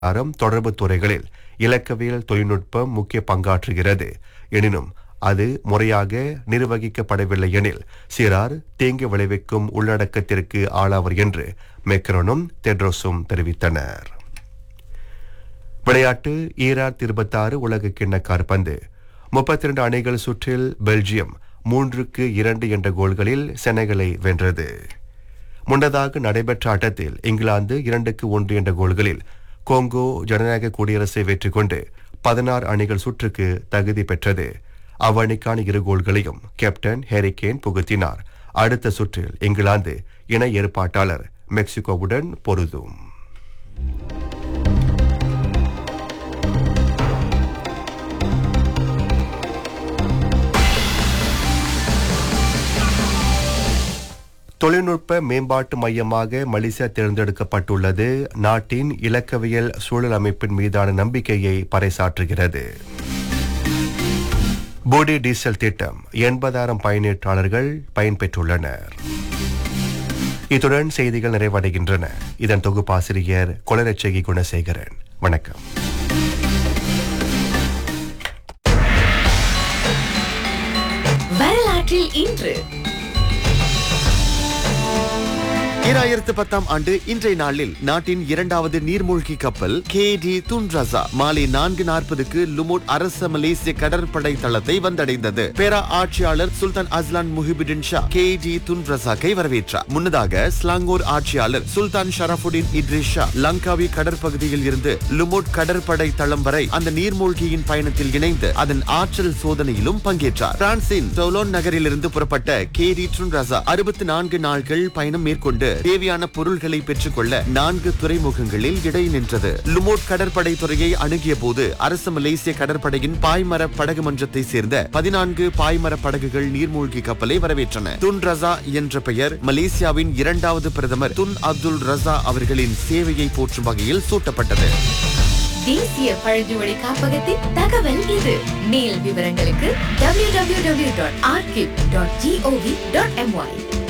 அறம் தொடர்பு துறைகளில் இலக்கவியல் தொழில்நுட்பம் முக்கிய பங்காற்றுகிறது எனினும் அது முறையாக நிர்வகிக்கப்படவில்லை எனில் சிறார் தீங்கு விளைவிக்கும் உள்ளடக்கத்திற்கு ஆளாவர் என்று மெக்ரோனும் தெட்ரோஸும் தெரிவித்தனர் விளையாட்டு ஈரார் இருபத்தாறு உலக கிண்ண காற்பந்து முப்பத்தி இரண்டு அணிகள் சுற்றில் பெல்ஜியம் மூன்றுக்கு இரண்டு என்ற கோல்களில் செனகலை வென்றது முன்னதாக நடைபெற்ற ஆட்டத்தில் இங்கிலாந்து இரண்டுக்கு ஒன்று என்ற கோல்களில் கோங்கோ ஜனநாயக குடியரசை வெற்றி கொண்டு பதினாறு அணிகள் சுற்றுக்கு தகுதி பெற்றது அவ்வணிக்கான இரு கோல்களையும் கேப்டன் ஹேரிகேன் புகுத்தினார் அடுத்த சுற்றில் இங்கிலாந்து இணை ஏற்பாட்டாளர் மெக்சிகோவுடன் பொருதும் தொழில்நுட்ப மேம்பாட்டு மையமாக மலேசியா தேர்ந்தெடுக்கப்பட்டுள்ளது நாட்டின் இலக்கவியல் சூழல் அமைப்பின் மீதான நம்பிக்கையை பறைசாற்றுகிறது போடி டீசல் திட்டம் எண்பதாயிரம் பயனீட்டாளர்கள் பயன்பெற்றுள்ளனர் இத்துடன் செய்திகள் நிறைவடைகின்றன இதன் தொகுப்பாசிரியர் கொளரட்சகி குணசேகரன் வணக்கம் வரலாற்றில் இன்று ஈராயிரத்து பத்தாம் ஆண்டு இன்றைய நாளில் நாட்டின் இரண்டாவது நீர்மூழ்கி கப்பல் கே டி துன்ரசா மாலை நான்கு நாற்பதுக்கு லுமுட் அரச மலேசிய கடற்படை தளத்தை வந்தடைந்தது பேரா ஆட்சியாளர் Sultan Azlan Muhibbuddin Shah K D துன்ரசாக்கை வரவேற்றார் முன்னதாக ஸ்லாங்கூர் ஆட்சியாளர் சுல்தான் ஷரஃபுடின் இட்ரிஸ் ஷா லங்காவி கடற்பகுதியில் இருந்து லுமுட் கடற்படை தளம் வரை அந்த நீர்மூழ்கியின் பயணத்தில் இணைந்து அதன் ஆற்றல் சோதனையிலும் பங்கேற்றார் பிரான்சின் டோலோன் நகரிலிருந்து புறப்பட்ட கே டி துன்ரசா அறுபத்தி நான்கு நாட்கள் பயணம் மேற்கொண்டு தேவையான பொருள்களை பெற்றுக்கொள்ள நான்கு துறைமுகங்களில் இடை நின்றது லுமோட் கடற்படை துறையை அணுகிய போது அரசு மலேசிய கடற்படையின் பாய்மர படகு மன்றத்தை சேர்ந்த பதினான்கு பாய்மர படகுகள் நீர்மூழ்கி கப்பலை வரவேற்றன துன் ரசா என்ற பெயர் மலேசியாவின் இரண்டாவது பிரதமர் துன் அப்துல் ரசா அவர்களின் சேவையை போற்றும் வகையில் சூட்டப்பட்டது தேசிய பழங்குடி காப்பகத்தின் தகவல் இது மேல் விவரங்களுக்கு www.archive.gov.my